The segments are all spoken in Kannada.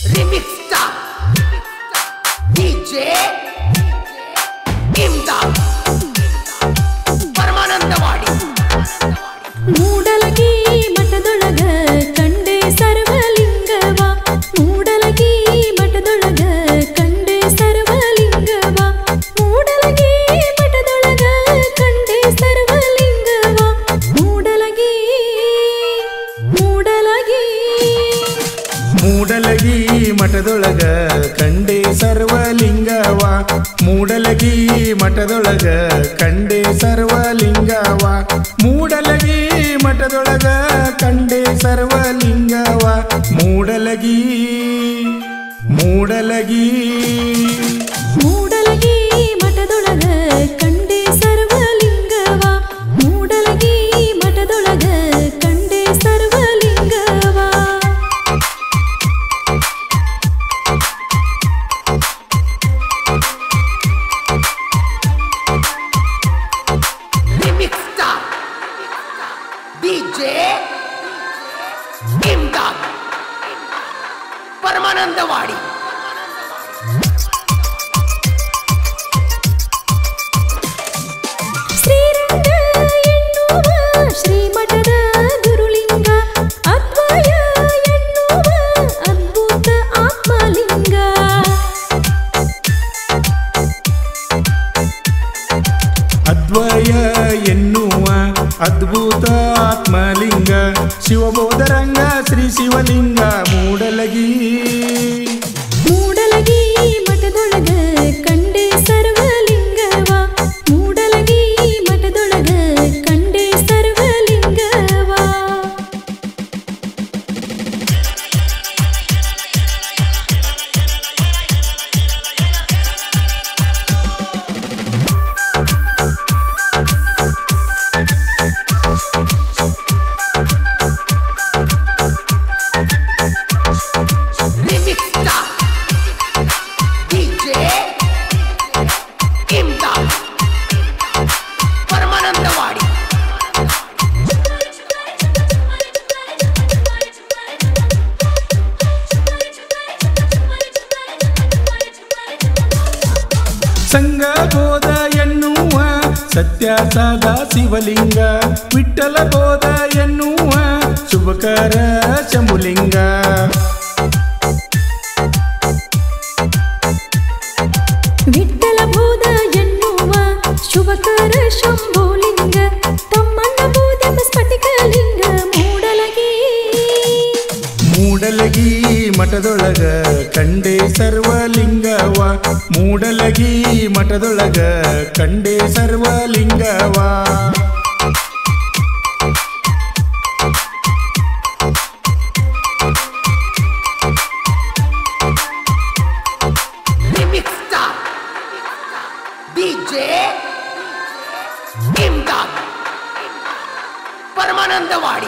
Remix Star DJ ಇಮ್ದಾದ್ Paramanandawadi Mudalagi ಮಠದೊಳಗ ಕಂಡೆ ಸರ್ವಲಿಂಗವ ಮೂಡಲಗಿ ಮಠದೊಳಗ ಕಂಡೆ ಸರ್ವಲಿಂಗವ ಮೂಡಲಗಿ ಮಠದೊಳಗ ಕಂಡೆ ಸರ್ವಲಿಂಗವ ಮೂಡಲಗಿ ಮೂಡಲಗಿ ಮೂಡಲಗಿ ಮಠದೊಳಗ ಕಂಡೆ ಸರ್ವಲಿಂಗವ ಮೂಡಲಗಿ ಮಠದೊಳಗ ಕಂಡೆ ಸರ್ವಲಿಂಗವ ಮೂಡಲಗಿ ಮಠದೊಳಗ ಕಂಡೆ ಸರ್ವಲಿಂಗವ ಮೂಡಲಗಿ ಮೂಡಲಗಿ ಮೂಡಲಗಿ ಮಠದೊಳಗ ಕಂಡೆ ಸರ್ವಲಿಂಗವ ಮೂಡಲಗಿ ಮಠದೊಳಗ ಕಂಡೆ ಸರ್ವಲಿಂಗವ Remix Star DJ ಇಮ್ದಾದ್ Paramanandawadi Sriranga ಎನ್ನುವ ಶ್ರೀಮಠದ ಗುರುಲಿಂಗ ಅದ್ವಯ ಎನ್ನುವ ಅದ್ಭುತ ಆತ್ಮಲಿಂಗ ಅದ್ವಯ ಎನ್ನುವ ಅದ್ಭುತ ಆತ್ಮಲಿಂಗ ಶಿವಬೋಧರಂಗ ಶ್ರೀ ಶಿವಲಿಂಗ ಮೂಡಲಗಿ ಮೂಡಲಗಿ ಮಠದೊಳಗ ಕಂಡೆ ಸರ್ವಲಿಂಗವ ಮೂಡಲಗಿ ಮಠದೊಳಗ ಕಂಡೆ ಸರ್ವಲಿಂಗವ Remix Star DJ ಇಮ್ದಾದ್ ಪರಮಾನಂದವಾಡಿ ಸಂಗಬೋಧ ಎನ್ನುವ ಸತ್ಯ ಸದಾ ಶಿವಲಿಂಗ ವಿಠಲ ಬೋಧ ಎನ್ನುವ ಶುಭಕರ ಶಂಭುಲಿಂಗ ವಿಠಲ ಬೋಧ ಎನ್ನುವ ಶುಭಕರ ಶಂಭೋಲಿಂಗ ತಮ್ಮಣ್ಣ ಬೋಧ ಸ್ಫಟಿಕಲಿಂಗ ಮೂಡಲಗಿ ಮೂಡಲಗಿ ಮಠದೊಳಗ ಕಂಡೆ ಸರ್ವಲಿಂಗವ ಮೂಡಲಗಿ ಮಠದೊಳಗ ಕಂಡೆ ಸರ್ವಲಿಂಗವ Remix Star DJ ಇಮ್ದಾದ್ Paramanandawadi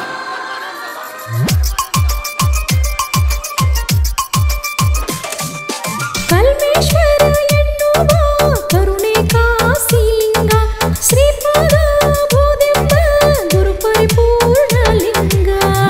Kalmeshwar ಎನ್ನುವ ಕರುಣೆ ಕಾಸಿಲಿಂಗ ಶ್ರೀಪಾದ ಬೋಧೆಂಬ ಗುರು ಪರಿಪೂರ್ಣಲಿಂಗ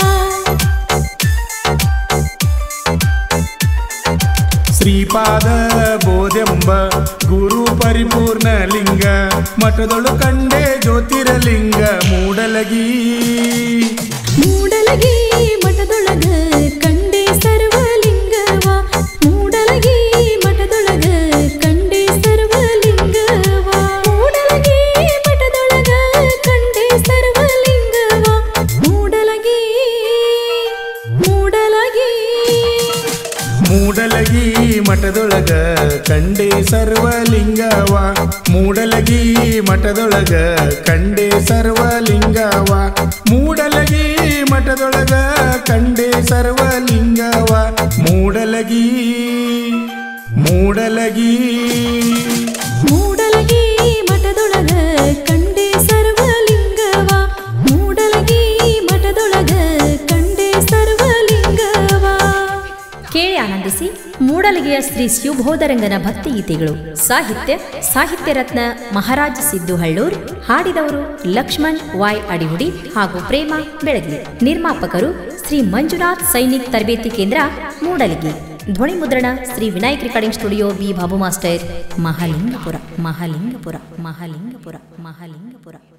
ಶ್ರೀಪಾದ ಬೋಧೆಂಬ ಗುರು ಪರಿಪೂರ್ಣ ಲಿಂಗ ಮಠದೊಳು ಕಂಡೆ ಜ್ಯೋತಿರಲಿಂಗ ಮೂಡಲಗಿ ಮೂಡಲಗಿ ಮಠದೊಳಗ ಕಂಡೆ ಸರ್ವಲಿಂಗವ ಮೂಡಲಗಿ ಮಠದೊಳಗ ಕಂಡೆ ಸರ್ವಲಿಂಗವ ಮೂಡಲಗಿ ಮಠದೊಳಗ ಕಂಡೆ ಸರ್ವಲಿಂಗವ ಮೂಡಲಗಿ ಮೂಡಲಗಿ ಮೂಡಲಗಿ ಮಠದೊಳಗ ಕಂಡೆ ಸರ್ವಲಿಂಗವ ಮೂಡಲಗಿ ಮಠದೊಳಗ ಕಂಡೆ ಸರ್ವಲಿಂಗವ ಮೂಡಲಗಿ ಮಠದೊಳಗ ಕಂಡೆ ಸರ್ವಲಿಂಗವ ಮೂಡಲಗಿ ಮೂಡಲಗಿ ಮೂಡಲಗಿ ಮಠದೊಳಗ ಕಂಡೆ ಸರ್ವಲಿಂಗವ ಮೂಡಲಗಿ ಮಠದೊಳಗ ಕಂಡೆ ಸರ್ವಲಿಂಗವ ಕೇಳಿ ಆನಂದಿಸಿ ಮೂಡಲಗಿಯ ಶ್ರೀ ಶಿವಬೋಧರಂಗನ ಭಕ್ತಿಗೀತೆಗಳು ಸಾಹಿತ್ಯ ಸಾಹಿತ್ಯ ರತ್ನ ಮಹಾರಾಜ್ ಸಿದ್ದು ಹಳ್ಳೂರ್ ಹಾಡಿದವರು ಲಕ್ಷ್ಮಣ್ ವಾಯ್ ಅಡಿಹುಡಿ ಹಾಗೂ ಪ್ರೇಮ ಬೆಳಗಿ ನಿರ್ಮಾಪಕರು ಶ್ರೀ ಮಂಜುನಾಥ್ ಸೈನಿಕ್ ತರಬೇತಿ ಕೇಂದ್ರ ಮೂಡಲಗಿ ಧ್ವನಿ ಮುದ್ರಣ Shri Vinayak recording studio B Babu master Mahalingapura Mahalingapura Mahalingapura Mahalingapura